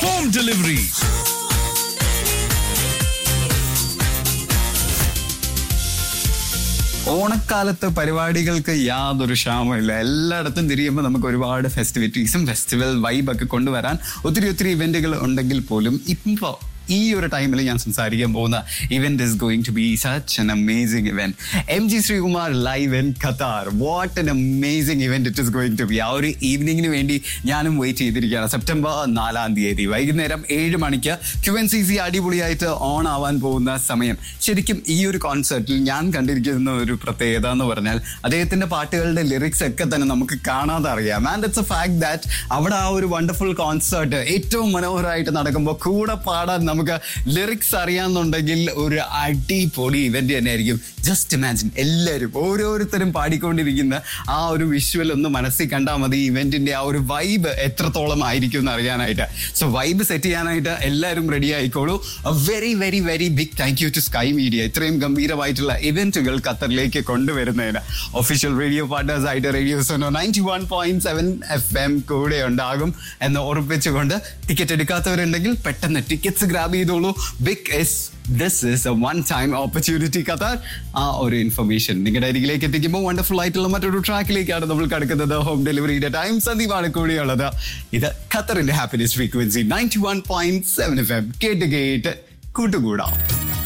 home delivery. ഓണക്കാലത്ത് പരിപാടികൾക്ക് യാതൊരു ക്ഷാമമില്ല എല്ലായിടത്തും തിരിയുമ്പോൾ നമുക്ക് ഒരുപാട് ഫെസ്റ്റിവിറ്റീസും ഫെസ്റ്റിവൽ വൈബൊക്കെ കൊണ്ടുവരാൻ ഒത്തിരി ഒത്തിരി ഇവന്റുകൾ ഉണ്ടെങ്കിൽ പോലും ഇപ്പോൾ ഈ ഒരു ടൈമിൽ ഞാൻ സംസാരിക്കാൻ പോകുന്ന event is going to be such an amazing event M G Sreekumar live in Qatar what an amazing event it is going to be ആ ഒരു ഈവനിങ്ങിന് വേണ്ടി ഞാനും വെയിറ്റ് ചെയ്തിരിക്കുകയാണ് സെപ്റ്റംബർ നാലാം തീയതി വൈകുന്നേരം ഏഴ് മണിക്ക് ക്യു എൻ സി സി അടിപൊളിയായിട്ട് ഓൺ ആവാൻ പോകുന്ന സമയം ശരിക്കും ഈ ഒരു കോൺസെർട്ടിൽ ഞാൻ കണ്ടിരിക്കുന്ന ഒരു പ്രത്യേകത എന്ന് പറഞ്ഞാൽ അദ്ദേഹത്തിന്റെ പാട്ടുകളുടെ ലിറിക്സ് ഒക്കെ തന്നെ നമുക്ക് കാണാതെ അറിയാം and it's a fact that അവിടെ ആ ഒരു വണ്ടർഫുൾ കോൺസേർട്ട് ഏറ്റവും മനോഹരമായിട്ട് നടക്കുമ്പോൾ കൂടെ പാടാൻ നമുക്ക് ലിറിക്സ് അറിയാമെന്നുണ്ടെങ്കിൽ ഒരു അടിപൊളി ഇവന്റ് തന്നെ ആയിരിക്കും ജസ്റ്റ് ഇമാജിൻ എല്ലാവരും ഓരോരുത്തരും പാടിക്കൊണ്ടിരിക്കുന്ന ആ ഒരു വിഷ്വൽ ഒന്ന് മനസ്സിൽ കണ്ടാൽ മതി ഇവന്റിന്റെ ആ ഒരു വൈബ് എത്രത്തോളം ആയിരിക്കും എന്ന് അറിയാനായിട്ട് സോ വൈബ് സെറ്റ് ചെയ്യാനായിട്ട് എല്ലാവരും റെഡി ആയിക്കോളൂ very very very big thank you to sky media ഇത്രയും ഗംഭീരമായിട്ടുള്ള ഇവന്റുകൾ ഖത്തറിലേക്ക് കൊണ്ടുവരുന്നതിന് ഒഫീഷ്യൽ റേഡിയോ പാർട്ട്നേഴ്സ് ആയിട്ട് radio Suno ninety one point seven F M കൂടെ ഉണ്ടാകും എന്ന് ഉറപ്പിച്ചുകൊണ്ട് ടിക്കറ്റ് എടുക്കാത്തവരുണ്ടെങ്കിൽ പെട്ടെന്ന് ടിക്കറ്റ്സ് ഗ്രാബ് ചെയ്തോളൂ big yes this is a one time opportunity Qatar ആ ഒരു ഇൻഫർമേഷൻ നിങ്ങളുടെ അരികിലേക്ക് എത്തിക്കുമ്പോൾ വണ്ടർഫുൾ ആയിട്ടുള്ള മറ്റൊരു ട്രാക്കിലേക്കാണ് നമ്മൾ കിടക്കുന്നത് ഹോം ഡെലിവറിയുടെ ടൈം സന്ദീപാണ് കൂടിയുള്ളത് ഇത് ഖത്തറിന്റെ happiness frequency ninety one point seven F M കേട്ട് കേട്ട് കൂട്ടുകൂടാം